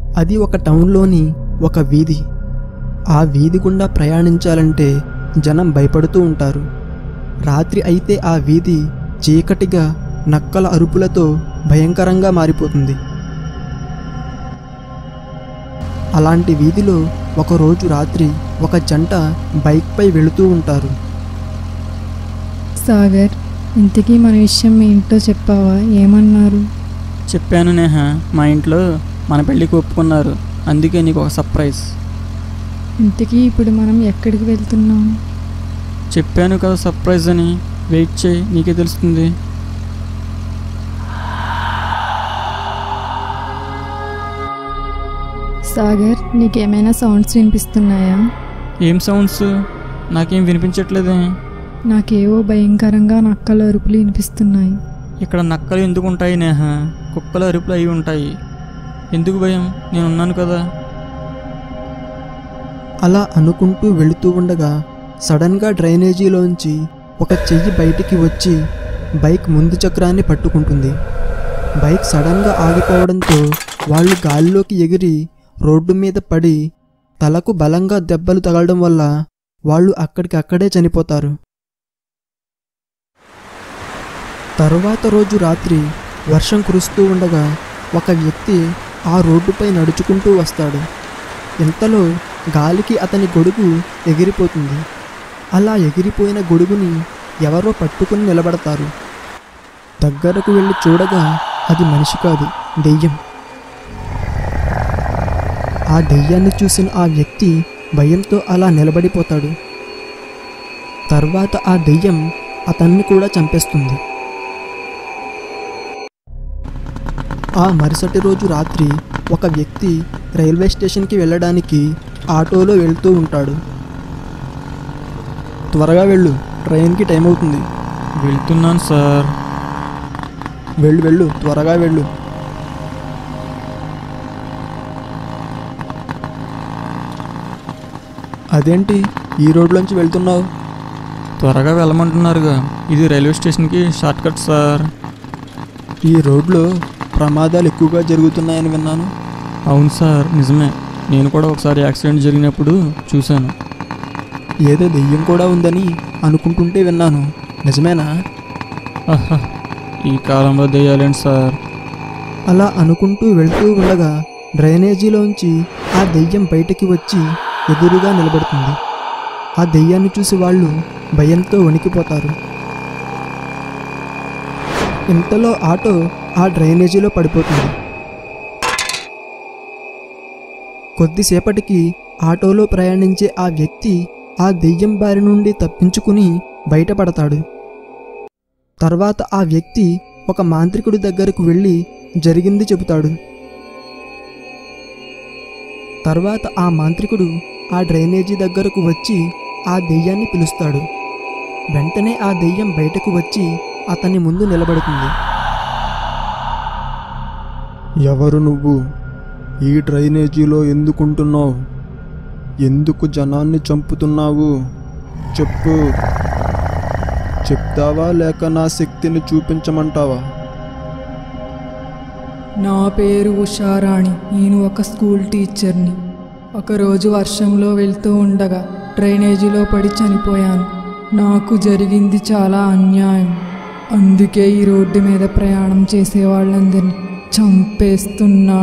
అది ఒక టౌన్లోని ఒక వీధి ఆ వీధి గుండా ప్రయాణించాలంటే జనం భయపడుతూ ఉంటారు రాత్రి అయితే ఆ వీధి చీకటిగా నక్కల అరుపులతో భయంకరంగా మారిపోతుంది అలాంటి వీధిలో ఒకరోజు రాత్రి ఒక జంట బైక్పై వెళుతూ ఉంటారు సాగర్ ఇంతకీ మన విషయం మీ ఇంట్లో చెప్పావా ఏమన్నారు చెప్పాను నేహ మా ఇంట్లో మన పెళ్ళికి ఒప్పుకున్నారు అందుకే నీకు ఒక సర్ప్రైజ్ ఇంతకీ ఇప్పుడు మనం ఎక్కడికి వెళ్తున్నాం చెప్పాను కదా సర్ప్రైజ్ అని వెయిట్ చేయి నీకే తెలుస్తుంది సాగర్ నీకేమైనా సౌండ్స్ వినిపిస్తున్నాయా ఏం సౌండ్స్ నాకేం వినిపించట్లేదే నాకేవో భయంకరంగా నక్కల అరుపులు వినిపిస్తున్నాయి ఇక్కడ నక్కలు ఎందుకు ఉంటాయి నేహ కుక్కల అరుపులు అయి ఉంటాయి ఎందుకు భయం నేను ఉన్నాను కదా అలా అనుకుంటూ వెళుతూ ఉండగా సడన్గా డ్రైనేజీలోంచి ఒక చెయ్యి బయటికి వచ్చి బైక్ ముందు చక్రాన్ని పట్టుకుంటుంది బైక్ సడన్గా ఆగిపోవడంతో వాళ్ళు గాలిలోకి ఎగిరి రోడ్డు మీద పడి తలకు బలంగా దెబ్బలు తగలడం వల్ల వాళ్ళు అక్కడికి అక్కడే చనిపోతారు తరువాత రోజు రాత్రి వర్షం కురుస్తూ ఉండగా ఒక వ్యక్తి ఆ రోడ్డుపై నడుచుకుంటూ వస్తాడు ఇంతలో గాలికి అతని గొడుగు ఎగిరిపోతుంది అలా ఎగిరిపోయిన గొడుగుని ఎవరో పట్టుకుని నిలబడతారు దగ్గరకు వెళ్ళి చూడగా అది మనిషి కాదు దెయ్యం ఆ దెయ్యాన్ని చూసిన ఆ వ్యక్తి భయంతో అలా నిలబడిపోతాడు తర్వాత ఆ దెయ్యం అతన్ని కూడా చంపేస్తుంది ఆ మరుసటి రోజు రాత్రి ఒక వ్యక్తి రైల్వే స్టేషన్కి వెళ్ళడానికి ఆటోలో వెళ్తూ ఉంటాడు త్వరగా వెళ్ళు ట్రైన్కి టైం అవుతుంది వెళ్తున్నాను సార్ వెళ్ళు వెళ్ళు త్వరగా వెళ్ళు అదేంటి ఈ రోడ్లోంచి వెళ్తున్నావు త్వరగా వెళ్ళమంటున్నారుగా ఇది రైల్వే స్టేషన్కి షార్ట్ కట్ సార్ ఈ రోడ్లో ప్రమాదాలు ఎక్కువగా జరుగుతున్నాయని విన్నాను అవును సార్ నిజమే నేను కూడా ఒకసారి యాక్సిడెంట్ జరిగినప్పుడు చూశాను ఏదో దెయ్యం కూడా ఉందని అనుకుంటుంటే విన్నాను నిజమేనా ఆహా ఈ కాలంలో దెయ్యాలేంటి సార్ అలా అనుకుంటూ వెళ్తూ ఉండగా డ్రైనేజీలోంచి ఆ దెయ్యం బయటికి వచ్చి ఎదురుగా నిలబడుతుంది ఆ దెయ్యాన్ని చూసి వాళ్ళు భయంతో వణికిపోతారు ఇంతలో ఆటో ఆ డ్రైనేజీలో పడిపోతుంది కొద్దిసేపటికి ఆటోలో ప్రయాణించే ఆ వ్యక్తి ఆ దెయ్యం బారి నుండి తప్పించుకుని బయటపడతాడు తర్వాత ఆ వ్యక్తి ఒక మాంత్రికుడి దగ్గరకు వెళ్ళి జరిగింది చెబుతాడు తర్వాత ఆ మాంత్రికుడు ఆ డ్రైనేజీ దగ్గరకు వచ్చి ఆ దెయ్యాన్ని పిలుస్తాడు వెంటనే ఆ దెయ్యం బయటకు వచ్చి అతని ముందు నిలబడుతుంది ఎవరు నువ్వు ఈ డ్రైనేజీలో ఎందుకుంటున్నావు ఎందుకు జనాన్ని చంపుతున్నావు చెప్పు చెప్తావా లేక నా శక్తిని చూపించమంటావా నా పేరు ఉషారాణి నేను ఒక స్కూల్ టీచర్ని ఒకరోజు వర్షంలో వెళ్తూ ఉండగా డ్రైనేజీలో పడి చనిపోయాను నాకు జరిగింది చాలా అన్యాయం అందుకే ఈ రోడ్డు మీద ప్రయాణం చేసే వాళ్ళందరినీ చంపేస్తున్నా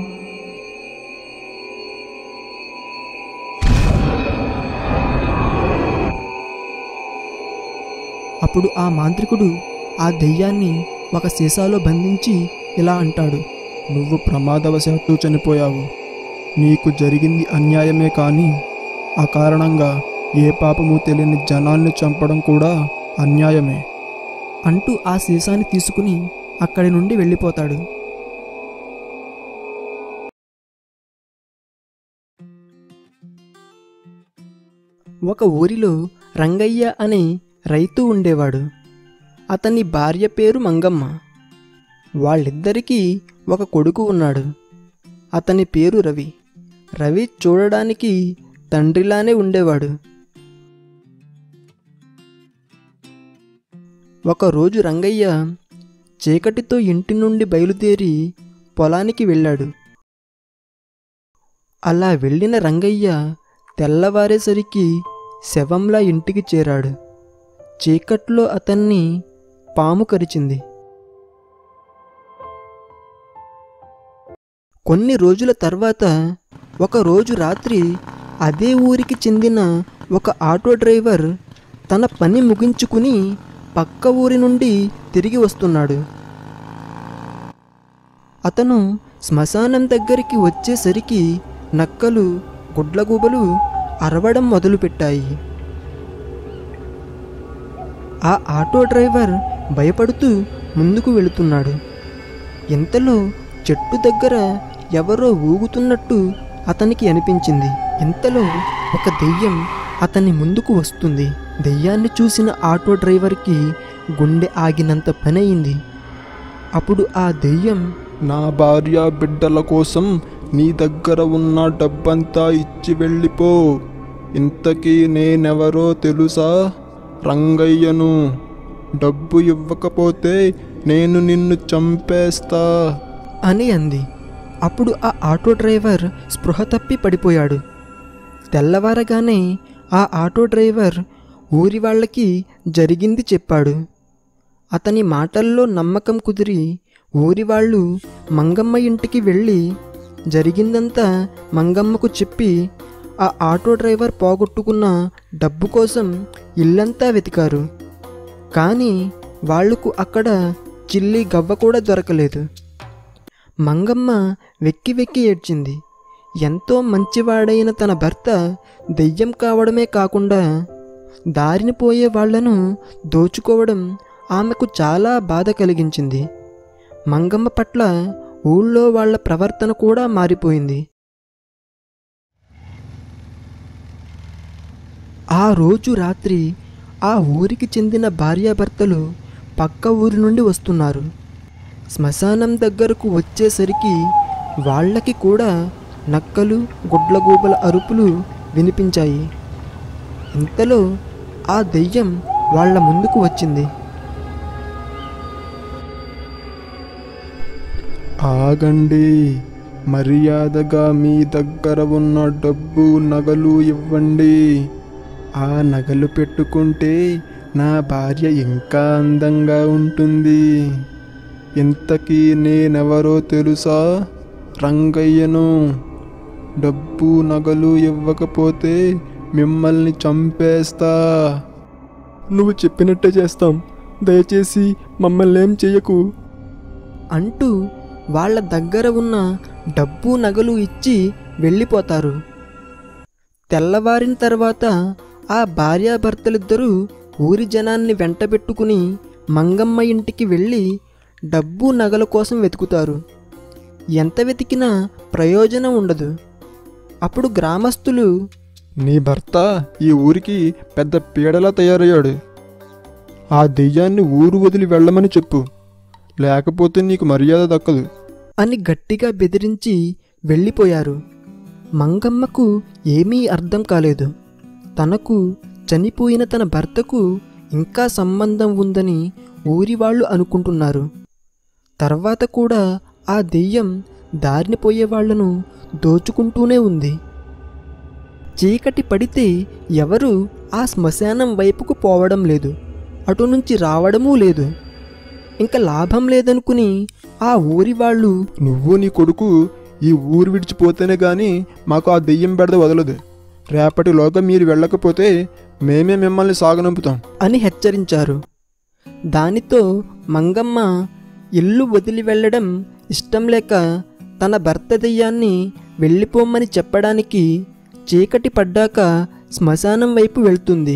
అప్పుడు ఆ మాంత్రికుడు ఆ దెయ్యాన్ని ఒక సీసాలో బంధించి ఇలా అంటాడు నువ్వు ప్రమాదవశాత్తు చనిపోయావు నీకు జరిగింది అన్యాయమే కానీ ఆ కారణంగా ఏ పాపము తెలియని జనాల్ని చంపడం కూడా అన్యాయమే అంటూ ఆ సీసాని తీసుకుని అక్కడి నుండి వెళ్ళిపోతాడు ఒక ఊరిలో రంగయ్య అనే రైతు ఉండేవాడు అతని భార్య పేరు మంగమ్మ వాళ్ళిద్దరికీ ఒక కొడుకు ఉన్నాడు అతని పేరు రవి రవి చూడడానికి తండ్రిలానే ఉండేవాడు ఒకరోజు రంగయ్య చీకటితో ఇంటి నుండి బయలుదేరి పొలానికి వెళ్ళాడు అలా వెళ్ళిన రంగయ్య తెల్లవారేసరికి శవంలా ఇంటికి చేరాడు చీకట్లో అతన్ని పాము కరిచింది కొన్ని రోజుల తర్వాత ఒక రోజు రాత్రి అదే ఊరికి చెందిన ఒక ఆటో డ్రైవర్ తన పని ముగించుకుని పక్క ఊరి నుండి తిరిగి వస్తున్నాడు అతను శ్మశానం దగ్గరికి వచ్చేసరికి నక్కలు గుడ్లగూబలు అరవడం మొదలుపెట్టాయి ఆ ఆటో డ్రైవర్ భయపడుతూ ముందుకు వెళుతున్నాడు ఇంతలో చెట్టు దగ్గర ఎవరో ఊగుతున్నట్టు అతనికి అనిపించింది ఇంతలో ఒక దెయ్యం అతని ముందుకు వస్తుంది దెయ్యాన్ని చూసిన ఆటో డ్రైవర్కి గుండె ఆగినంత పనయింది అప్పుడు ఆ దెయ్యం నా భార్య బిడ్డల కోసం నీ దగ్గర ఉన్న డబ్బంతా ఇచ్చి వెళ్ళిపో ఇంతకీ నేనెవరో తెలుసా రంగయ్యను డబ్బు ఇవ్వకపోతే నేను నిన్ను చంపేస్తా అని అంది అప్పుడు ఆ ఆటో డ్రైవర్ స్పృహ తప్పి పడిపోయాడు తెల్లవారగానే ఆ ఆటో డ్రైవర్ ఊరి వాళ్ళకి జరిగింది చెప్పాడు అతని మాటల్లో నమ్మకం కుదిరి ఊరి వాళ్ళు మంగమ్మ ఇంటికి వెళ్ళి జరిగిందంతా మంగమ్మకు చెప్పి ఆ ఆటో డ్రైవర్ పోగొట్టుకున్న డబ్బు కోసం ఇల్లంతా వెతికారు కానీ వాళ్లకు అక్కడ చిల్లి గవ్వ కూడా దొరకలేదు మంగమ్మ వెక్కి వెక్కి ఏడ్చింది ఎంతో మంచివాడైన తన భర్త దెయ్యం కావడమే కాకుండా దారిని పోయే వాళ్లను దోచుకోవడం ఆమెకు చాలా బాధ కలిగించింది మంగమ్మ పట్ల ఊళ్ళో వాళ్ళ ప్రవర్తన కూడా మారిపోయింది ఆ రోజు రాత్రి ఆ ఊరికి చెందిన భార్యాభర్తలు పక్క ఊరి నుండి వస్తున్నారు శ్మశానం దగ్గరకు వచ్చేసరికి వాళ్ళకి కూడా నక్కలు గుడ్లగూబల అరుపులు వినిపించాయి ఇంతలో ఆ దెయ్యం వాళ్ళ ముందుకు వచ్చింది ఆగండి మర్యాదగా మీ దగ్గర ఉన్న డబ్బు నగలు ఇవ్వండి ఆ నగలు పెట్టుకుంటే నా భార్య ఇంకా అందంగా ఉంటుంది ఇంతకీ నేనెవరో తెలుసా రంగయ్యను డబ్బు నగలు ఇవ్వకపోతే మిమ్మల్ని చంపేస్తా నువ్వు చెప్పినట్టే చేస్తాం దయచేసి మమ్మల్ని ఏం చెయ్యకు అంటూ వాళ్ళ దగ్గర ఉన్న డబ్బు నగలు ఇచ్చి వెళ్ళిపోతారు తెల్లవారిన తర్వాత ఆ భార్యాభర్తలిద్దరూ ఊరి జనాన్ని వెంటబెట్టుకుని మంగమ్మ ఇంటికి వెళ్ళి డబ్బు నగల కోసం వెతుకుతారు ఎంత వెతికినా ప్రయోజనం ఉండదు అప్పుడు గ్రామస్తులు నీ భర్త ఈ ఊరికి పెద్ద పీడలా తయారయ్యాడు ఆ దెయ్యాన్ని ఊరు వదిలి వెళ్ళమని చెప్పు లేకపోతే నీకు మర్యాద దక్కదు అని గట్టిగా బెదిరించి వెళ్ళిపోయారు మంగమ్మకు ఏమీ అర్థం కాలేదు తనకు చనిపోయిన తన భర్తకు ఇంకా సంబంధం ఉందని ఊరి వాళ్ళు అనుకుంటున్నారు తర్వాత కూడా ఆ దెయ్యం దారిని పోయే వాళ్లను దోచుకుంటూనే ఉంది చీకటి పడితే ఎవరు ఆ శ్మశానం వైపుకు పోవడం లేదు అటు నుంచి రావడమూ లేదు ఇంకా లాభం లేదనుకుని ఆ ఊరి వాళ్ళు నువ్వు నీ కొడుకు ఈ ఊరు విడిచిపోతేనే గాని మాకు ఆ దెయ్యం బెడద వదలదు రేపటిలోగా మీరు వెళ్ళకపోతే మేమే మిమ్మల్ని సాగనంపుతాం అని హెచ్చరించారు దానితో మంగమ్మ ఇల్లు వదిలి వెళ్ళడం ఇష్టం లేక తన భర్త దెయ్యాన్ని వెళ్ళిపోమ్మని చెప్పడానికి చీకటి పడ్డాక శ్మశానం వైపు వెళ్తుంది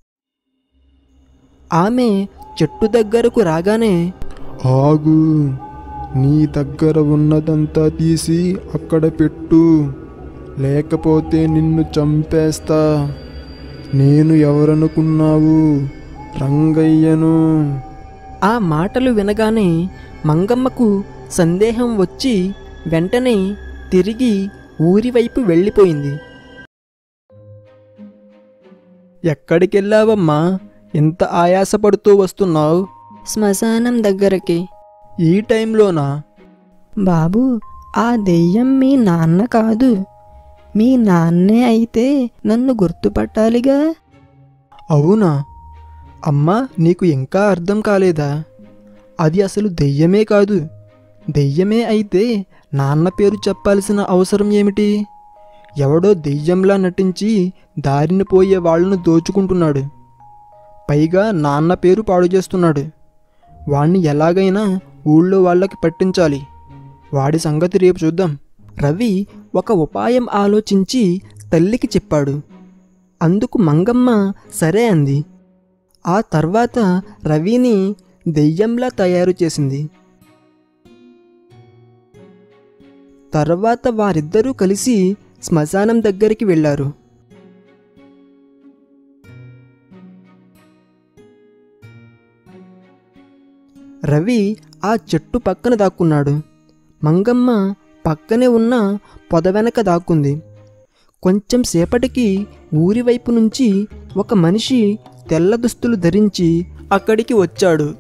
ఆమె చెట్టు దగ్గరకు రాగానే ఆగు నీ దగ్గర ఉన్నదంతా తీసి అక్కడ పెట్టు లేకపోతే నిన్ను చంపేస్తా నేను ఎవరనుకున్నావు రంగయ్యను ఆ మాటలు వినగానే మంగమ్మకు సందేహం వచ్చి వెంటనే తిరిగి ఊరి వైపు వెళ్ళిపోయింది ఎక్కడికెళ్ళావమ్మా ఇంత ఆయాసపడుతూ వస్తున్నావు శ్మశానం దగ్గరకి ఈ టైంలోనా బాబు ఆ దెయ్యం మీ నాన్న కాదు మీ నాన్నే అయితే నన్ను గుర్తుపట్టాలిగా అవునా అమ్మా నీకు ఇంకా అర్థం కాలేదా అది అసలు దెయ్యమే కాదు దెయ్యమే అయితే నాన్న పేరు చెప్పాల్సిన అవసరం ఏమిటి ఎవడో దెయ్యంలా నటించి దారిన పోయే వాళ్ళను దోచుకుంటున్నాడు పైగా నాన్న పేరు పాడు చేస్తున్నాడు వాణ్ణి ఎలాగైనా ఊళ్ళో వాళ్ళకి పట్టించాలి వాడి సంగతి రేపు చూద్దాం రవి ఒక ఉపాయం ఆలోచించి తల్లికి చెప్పాడు అందుకు మంగమ్మ సరే అంది ఆ తర్వాత రవిని దెయ్యంలా తయారు చేసింది తర్వాత వారిద్దరూ కలిసి శ్మశానం దగ్గరికి వెళ్ళారు రవి ఆ చెట్టు పక్కన దాక్కున్నాడు మంగమ్మ పక్కనే ఉన్న పొద వెనక దాక్కుంది కొంచెం సేపటికి ఊరి వైపు నుంచి ఒక మనిషి తెల్ల దుస్తులు ధరించి అక్కడికి వచ్చాడు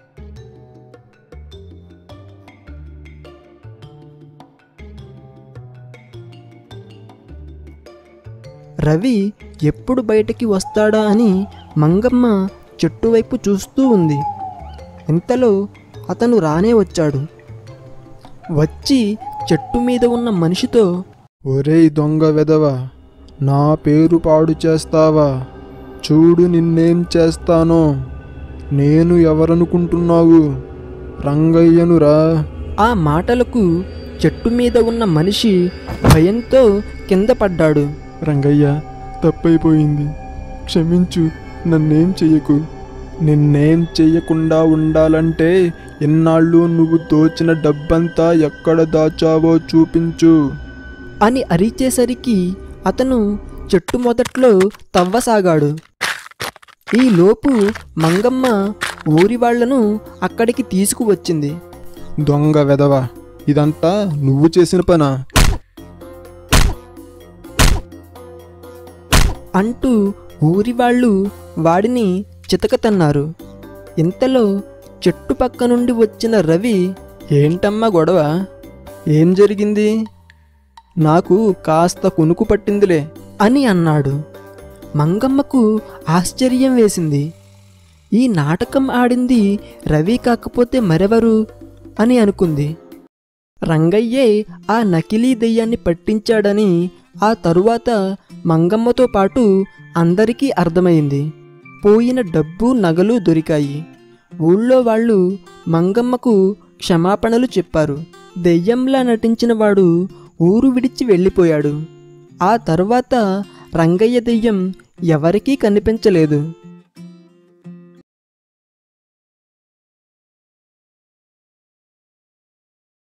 రవి ఎప్పుడు బయటికి వస్తాడా అని మంగమ్మ చెట్టు వైపు చూస్తూ ఉంది ఇంతలో అతను రానే వచ్చాడు వచ్చి చెట్టు మీద ఉన్న మనిషితో ఒరేయ్ దొంగ వెదవ నా పేరు పాడు చేస్తావా చూడు నిన్నేం చేస్తానో నేను ఎవరనుకుంటున్నావు రంగయ్యనురా ఆ మాటలకు చెట్టు మీద ఉన్న మనిషి భయంతో కింద పడ్డాడు రంగయ్య తప్పైపోయింది క్షమించు నన్నేం చెయ్యకు నిన్నేం చెయ్యకుండా ఉండాలంటే ఎన్నాళ్ళు నువ్వు దోచిన డబ్బంతా ఎక్కడ దాచావో చూపించు అని అరిచేసరికి అతను చెట్టు మొదట్లో తవ్వసాగాడు ఈలోపు మంగమ్మ ఊరి వాళ్లను అక్కడికి తీసుకువచ్చింది దొంగ వెదవ ఇదంతా నువ్వు చేసిన పనా అంటూ ఊరి వాళ్ళు వాడిని చితకతన్నారు ఇంతలో చెట్టు పక్క నుండి వచ్చిన రవి ఏంటమ్మా గొడవ ఏం జరిగింది నాకు కాస్త కునుకు పట్టిందిలే అని అన్నాడు మంగమ్మకు ఆశ్చర్యం వేసింది ఈ నాటకం ఆడింది రవి కాకపోతే మరెవరు అని అనుకుంది రంగయ్యే ఆ నకిలీ దెయ్యాన్ని పట్టించాడని ఆ తరువాత మంగమ్మతో పాటు అందరికీ అర్థమైంది పోయిన డబ్బు నగలు దొరికాయి ఊళ్ళో వాళ్ళు మంగమ్మకు క్షమాపణలు చెప్పారు దెయ్యంలా నటించిన వాడు ఊరు విడిచి వెళ్ళిపోయాడు ఆ తరువాత రంగయ్య దెయ్యం ఎవరికీ కనిపించలేదు